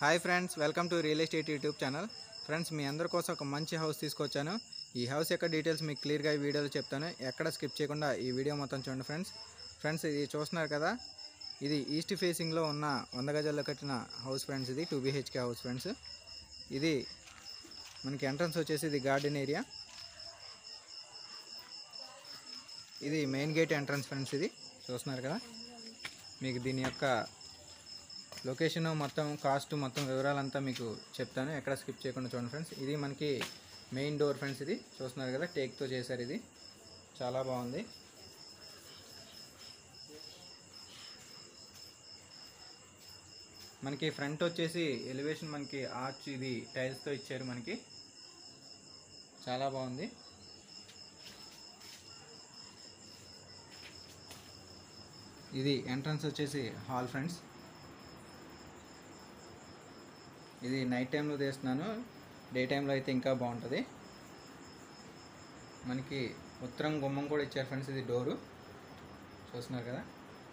hi friends welcome to real estate YouTube channel friends మీ అందరి కోసం ఒక మంచి హౌస్ తీసుకొచ్చాను ఈ హౌస్ యొక్క డీటెయిల్స్ మీకు క్లియర్గా ఈ వీడియోలో చెప్తాను ఎక్కడ స్కిప్ చేయకుండా ఈ వీడియో మొత్తం చూడండి ఫ్రెండ్స్ ఫ్రెండ్స్ ఇది చూస్తున్నారు కదా ఇది ఈస్ట్ ఫేసింగ్లో ఉన్న వంద గజాల్లో కట్టిన హౌస్ ఫ్రెండ్స్ ఇది టూ బీహెచ్కే హౌస్ ఫ్రెండ్స్ ఇది మనకి ఎంట్రన్స్ వచ్చేసి ఇది గార్డెన్ ఏరియా ఇది మెయిన్ గేట్ ఎంట్రన్స్ ఫ్రెండ్స్ ఇది చూస్తున్నారు కదా మీకు దీని యొక్క లొకేషన్ మొత్తం కాస్ట్ మొత్తం వివరాలంతా మీకు చెప్తాను ఎక్కడ స్కిప్ చేయకుండా చూడండి ఫ్రెండ్స్ ఇది మనకి మెయిన్ డోర్ ఫ్రెండ్స్ ఇది చూస్తున్నారు కదా టేక్తో చేశారు ఇది చాలా బాగుంది మనకి ఫ్రంట్ వచ్చేసి ఎలివేషన్ మనకి ఆర్చ్ ఇది టైల్స్తో ఇచ్చారు మనకి చాలా బాగుంది ఇది ఎంట్రన్స్ వచ్చేసి హాల్ ఫ్రెండ్స్ ఇది నైట్ టైంలో తీస్తున్నాను డే టైంలో అయితే ఇంకా బాగుంటుంది మనకి ఉత్తరం గుమ్మం కూడా ఇచ్చారు ఫ్రెండ్స్ ఇది డోరు చూస్తున్నారు కదా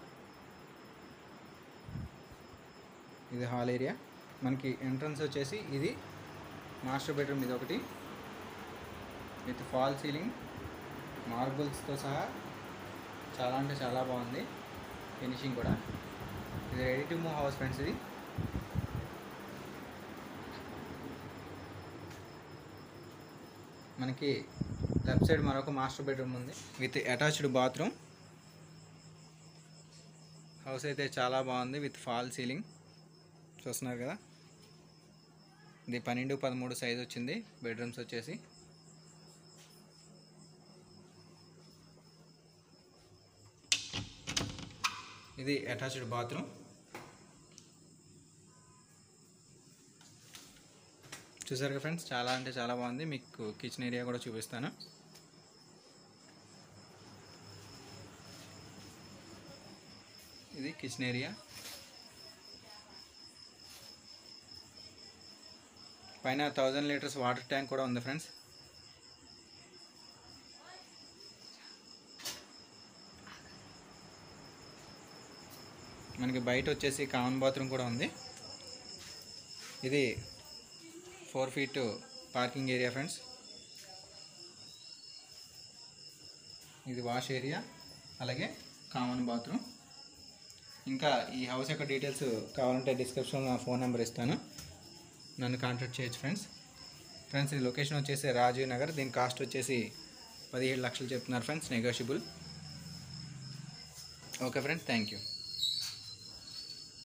ఇది హాల్ ఏరియా మనకి ఎంట్రన్స్ వచ్చేసి ఇది మాస్టర్ బెడ్రూమ్ ఇది ఒకటి విత్ ఫాల్ సీలింగ్ మార్బుల్స్తో సహా చాలా అంటే చాలా బాగుంది ఫినిషింగ్ కూడా ఇది ready to move house friends ఇది మనకి లెఫ్ట్ సైడ్ మరొక మాస్టర్ బెడ్రూమ్ ఉంది విత్ అటాచ్డ్ బాత్రూమ్ హౌస్ అయితే చాలా బాగుంది విత్ ఫాల్ సీలింగ్ చూస్తున్నారు కదా ఇది పన్నెండు పదమూడు సైజ్ వచ్చింది బెడ్రూమ్స్ వచ్చేసి ఇది అటాచ్డ్ బాత్రూమ్ చూసారు కదా ఫ్రెండ్స్ చాలా అంటే చాలా బాగుంది మీకు కిచెన్ ఏరియా కూడా చూపిస్తాను ఇది కిచెన్ ఏరియా పైన థౌజండ్ లీటర్స్ వాటర్ ట్యాంక్ కూడా ఉంది ఫ్రెండ్స్ మనకి బయట వచ్చేసి కామన్ బాత్రూమ్ కూడా ఉంది ఇది four feet parking area friends ఇది వాష్ ఏరియా అలాగే కామన్ బాత్రూమ్ ఇంకా ఈ హౌస్ యొక్క డీటెయిల్స్ కావాలంటే డిస్క్రిప్షన్లో నా ఫోన్ నెంబర్ ఇస్తాను నన్ను కాంటాక్ట్ చేయొచ్చు ఫ్రెండ్స్ ఫ్రెండ్స్ ఇది లొకేషన్ వచ్చేసి రాజీవ్ నగర్ దీని కాస్ట్ వచ్చేసి పదిహేడు లక్షలు చెప్తున్నారు friends negotiable okay friends thank you